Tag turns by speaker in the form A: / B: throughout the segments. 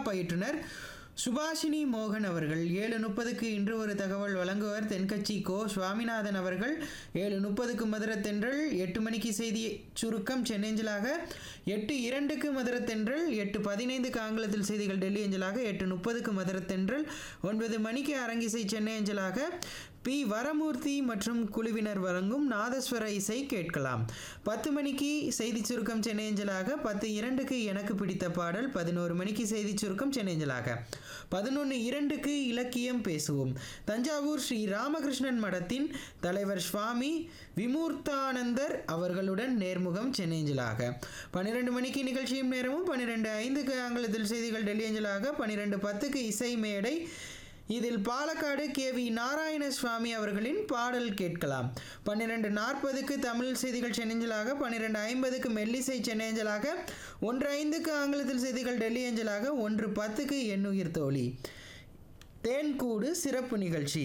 A: பயிற்றுனர் சுபாஷினி மோகன் அவர்கள் ஏழு முப்பதுக்கு இன்று ஒரு தகவல் வழங்குவர் தென்கட்சி கோ சுவாமிநாதன் அவர்கள் ஏழு முப்பதுக்கு மதுர தென்றல் எட்டு மணிக்கு செய்தி சுருக்கம் சென்னேஞ்சலாக எட்டு இரண்டுக்கு மதுர தென்றல் எட்டு பதினைந்துக்கு ஆங்கிலத்தில் செய்திகள் டெல்லி அஞ்சலாக எட்டு முப்பதுக்கு மதுர தென்றல் ஒன்பது மணிக்கு அரங்கிசை சென்னை அஞ்சலாக பி வரமூர்த்தி மற்றும் குழுவினர் வழங்கும் நாதஸ்வர இசை கேட்கலாம் பத்து மணிக்கு செய்தி சுருக்கம் சென்னை அஞ்சலாக பத்து இரண்டுக்கு எனக்கு பிடித்த பாடல் பதினோரு மணிக்கு செய்தி சுருக்கம் சென்னை அஞ்சலாக பதினொன்று இரண்டுக்கு இலக்கியம் பேசுவோம் தஞ்சாவூர் ஸ்ரீ ராமகிருஷ்ணன் மடத்தின் தலைவர் சுவாமி விமூர்த்தானந்தர் அவர்களுடன் நேர்முகம் சென்னை அஞ்சலாக பன்னிரெண்டு மணிக்கு நிகழ்ச்சியும் நேரமும் பன்னிரெண்டு ஐந்துக்கு ஆங்கிலத்தில் செய்திகள் டெல்லி அஞ்சலாக பன்னிரெண்டு பத்துக்கு இசை மேடை இதில் பாலக்காடு கே வி நாராயணசுவாமி அவர்களின் பாடல் கேட்கலாம் பன்னிரெண்டு நாற்பதுக்கு தமிழ் செய்திகள் சென்னஞ்சலாக பன்னிரெண்டு ஐம்பதுக்கு மெல்லிசை சென்னஞ்சலாக ஒன்று ஐந்துக்கு ஆங்கிலத்தில் செய்திகள் டெல்லி அஞ்சலாக ஒன்று பத்துக்கு எண்ணுயிர் தோழி தேன்கூடு சிறப்பு நிகழ்ச்சி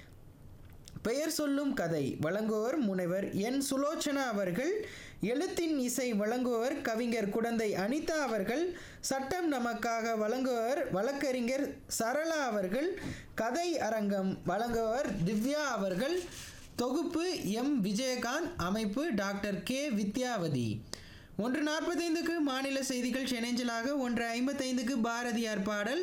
A: பெயர் சொல்லும் கதை வழங்குவர் முனைவர் என் சுலோச்சனா அவர்கள் எழுத்தின் இசை வழங்குவர் கவிஞர் குடந்தை அனிதா அவர்கள் சட்டம் நமக்காக வழங்குவர் வழக்கறிஞர் சரளா அவர்கள் கதை அரங்கம் வழங்குவர் திவ்யா அவர்கள் தொகுப்பு எம் விஜயகாந்த் அமைப்பு டாக்டர் கே வித்யாவதி ஒன்று நாற்பத்தைந்துக்கு மாநில செய்திகள் செனஞ்சலாக ஒன்று ஐம்பத்தைந்துக்கு பாரதியார் பாடல்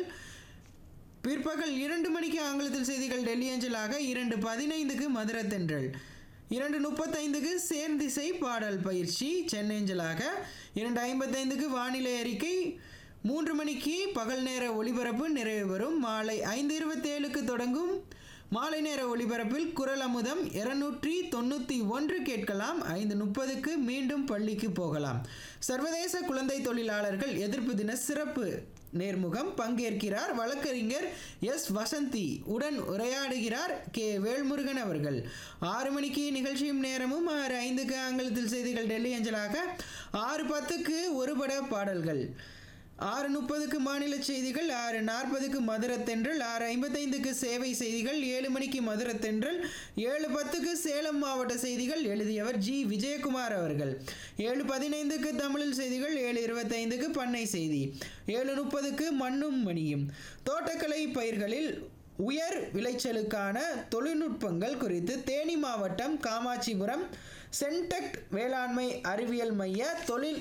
A: பிற்பகல் இரண்டு மணிக்கு ஆங்கிலத்தில் செய்திகள் டெல்லி அஞ்சலாக இரண்டு பதினைந்துக்கு மதுரை தென்றல் இரண்டு முப்பத்தைந்துக்கு சேர்ந்திசை பாடல் பயிற்சி சென்னேஞ்சலாக இரண்டு ஐம்பத்தைந்துக்கு வானிலை அறிக்கை மூன்று மணிக்கு பகல் நேர ஒளிபரப்பு நிறைவு பெறும் மாலை ஐந்து இருபத்தேழுக்கு தொடங்கும் மாலை நேர ஒளிபரப்பில் குரல் அமுதம் இருநூற்றி தொண்ணூற்றி ஒன்று கேட்கலாம் ஐந்து முப்பதுக்கு மீண்டும் பள்ளிக்கு போகலாம் சர்வதேச குழந்தை தொழிலாளர்கள் எதிர்ப்பு தின சிறப்பு நேர்முகம் பங்கேற்கிறார் வழக்கறிஞர் எஸ் வசந்தி உடன் உரையாடுகிறார் கே வேல்முருகன் அவர்கள் ஆறு மணிக்கு நிகழ்ச்சியும் நேரமும் ஆறு ஐந்துக்கு ஆங்கிலத்தில் செய்திகள் டெல்லி அஞ்சலாக ஆறு பத்துக்கு ஒருபட பாடல்கள் ஆறு முப்பதுக்கு மாநில செய்திகள் ஆறு நாற்பதுக்கு மதுரை தென்றல் ஆறு ஐம்பத்தைந்துக்கு சேவை செய்திகள் ஏழு மணிக்கு மதுரை தென்றல் ஏழு பத்துக்கு சேலம் மாவட்ட செய்திகள் எழுதியவர் ஜி விஜயகுமார் அவர்கள் ஏழு பதினைந்துக்கு தமிழில் செய்திகள் ஏழு இருபத்தைந்துக்கு பண்ணை செய்தி ஏழு முப்பதுக்கு மண்ணும் மணியும் தோட்டக்கலை பயிர்களில் உயர் விளைச்சலுக்கான தொழில்நுட்பங்கள் குறித்து தேனி மாவட்டம் காமாட்சிபுரம் சென்டெக்ட் வேளாண்மை அறிவியல் மைய தொழில்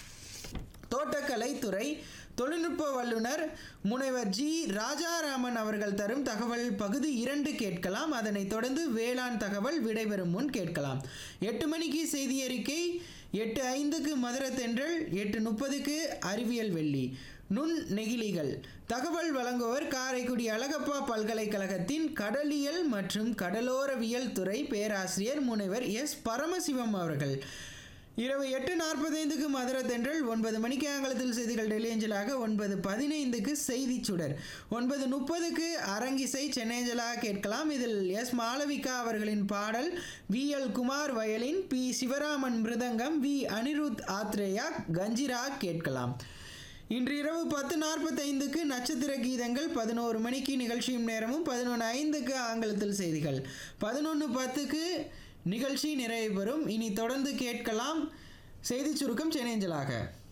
A: தோட்டக்கலைத்துறை தொழில்நுட்ப வல்லுநர் முனைவர் ஜி ராஜாராமன் அவர்கள் தரும் தகவல் பகுதி இரண்டு கேட்கலாம் அதனைத் தொடர்ந்து வேளாண் தகவல் விடைபெறும் முன் கேட்கலாம் எட்டு மணிக்கு செய்தி அறிக்கை எட்டு ஐந்துக்கு மதுரை தென்றல் எட்டு முப்பதுக்கு அறிவியல் வெள்ளி நுண் நெகிழிகள் தகவல் வழங்குவர் காரைக்குடி அழகப்பா பல்கலைக்கழகத்தின் கடலியல் மற்றும் கடலோரவியல் துறை பேராசிரியர் முனைவர் எஸ் பரமசிவம் அவர்கள் இரவு எட்டு நாற்பத்தைந்துக்கு மதுரை தென்றல் ஒன்பது மணிக்கு ஆங்கிலத்தில் செய்திகள் டெல்லி அஞ்சலாக ஒன்பது பதினைந்துக்கு செய்தி சுடர் ஒன்பது முப்பதுக்கு அரங்கிசை சென்னைஞ்சலாக கேட்கலாம் இதில் எஸ் மாளவிகா அவர்களின் பாடல் V L Kumar violin P Sivaraman mridangam V Anirudh Athreya kanjira கேட்கலாம் இன்று இரவு பத்து நாற்பத்தைந்துக்கு நட்சத்திர கீதங்கள் பதினோரு மணிக்கு நிகழ்ச்சியும் நேரமும் பதினொன்று ஐந்துக்கு ஆங்கிலத்தில் செய்திகள் பதினொன்று பத்துக்கு நிகழ்ச்சி நிறைவு பெறும் இனி தொடர்ந்து கேட்கலாம் செய்தி சுருக்கம் சென்னைஞ்சலாக